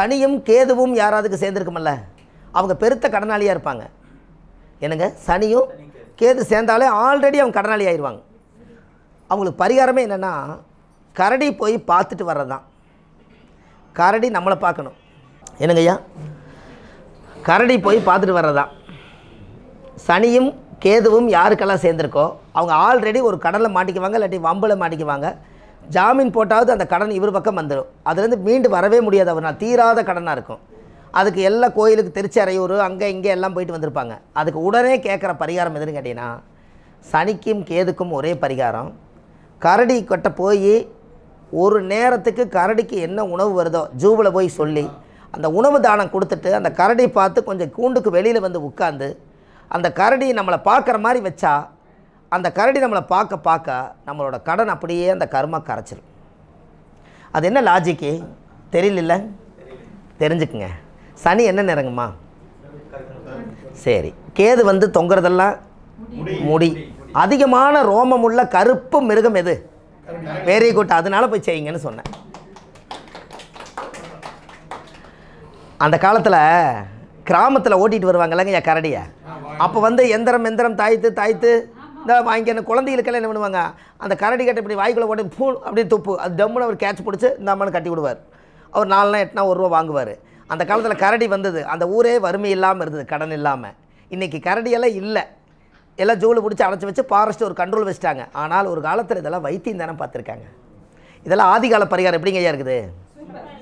சனியும் கேதுவும் யாராவதுக்கு சேர்ந்துருக்குமல்ல அவங்க பெருத்த கடனாளியாக இருப்பாங்க என்னங்க சனியும் கேது சேர்ந்தாலே ஆல்ரெடி அவங்க கடனாளி ஆயிடுவாங்க அவங்களுக்கு பரிகாரமே என்னென்னா கரடி போய் பார்த்துட்டு வர்றது தான் கரடி நம்மளை பார்க்கணும் என்னங்கய்யா கரடி போய் பார்த்துட்டு வர்றதான் சனியும் கேதுவும் யாருக்கெல்லாம் சேர்ந்துருக்கோ அவங்க ஆல்ரெடி ஒரு கடனில் மாட்டிக்குவாங்க இல்லாட்டி வம்பில் மாட்டிக்குவாங்க ஜாமீன் போட்டாவது அந்த கடன் இவர் பக்கம் வந்துடும் அதுலேருந்து மீண்டு வரவே முடியாது அவர் நான் தீராத கடனாக இருக்கும் அதுக்கு எல்லா கோயிலுக்கு திருச்செறையூர் அங்கே இங்கே எல்லாம் போயிட்டு வந்திருப்பாங்க அதுக்கு உடனே கேட்குற பரிகாரம் எதுன்னு கேட்டிங்கன்னா சனிக்கும் கேதுக்கும் ஒரே பரிகாரம் கரடி கிட்ட போய் ஒரு நேரத்துக்கு கரடிக்கு என்ன உணவு வருதோ ஜூவில் போய் சொல்லி அந்த உணவு தானம் கொடுத்துட்டு அந்த கரடி பார்த்து கொஞ்சம் கூண்டுக்கு வெளியில் வந்து உட்காந்து அந்த கரடி நம்மளை பார்க்குற மாதிரி வச்சா அந்த கரடி நம்மளை பார்க்க பார்க்க நம்மளோட கடன் அப்படியே அந்த கர்மா கரைச்சிரும் அது என்ன லாஜிக்கு தெரியல தெரிஞ்சுக்குங்க சனி என்ன நிறங்குமா சரி கேது வந்து தொங்குறதெல்லாம் முடி அதிகமான ரோமமுள்ள கருப்பு மிருகம் எது வெரி குட் அதனால போய் செய்யுங்கன்னு சொன்னேன் அந்த காலத்தில் கிராமத்தில் ஓட்டிட்டு வருவாங்கல்லங்க என் கரடியை அப்போ வந்து எந்திரம் எந்திரம் தாய்த்து தாய்த்து இந்த வாங்கின குழந்தைகளுக்கெல்லாம் என்ன பண்ணுவாங்க அந்த கரடி கட்டை இப்படி வாய்க்குள்ளே போட்டு பூ அப்படி துப்பு அது டம்முன்னு அவர் கேட்ச் பிடிச்சி இந்த அம்மனு கட்டி விடுவார் அவர் நாலுனா எட்டுனா ஒரு ரூபா வாங்குவார் அந்த காலத்தில் கரடி வந்தது அந்த ஊரே வறுமை இல்லாமல் இருந்தது கடன் இல்லாமல் இன்றைக்கி கரடியெல்லாம் இல்லை எல்லாம் ஜூவில் பிடிச்சி அடைச்சி வச்சு ஃபாரஸ்ட் ஒரு கண்ட்ரோல் வச்சுட்டாங்க ஆனால் ஒரு காலத்தில் இதெல்லாம் வைத்தியம் தானே பார்த்துருக்காங்க இதெல்லாம் ஆதிகால பரிகாரம் எப்படிங்க ஐயா இருக்குது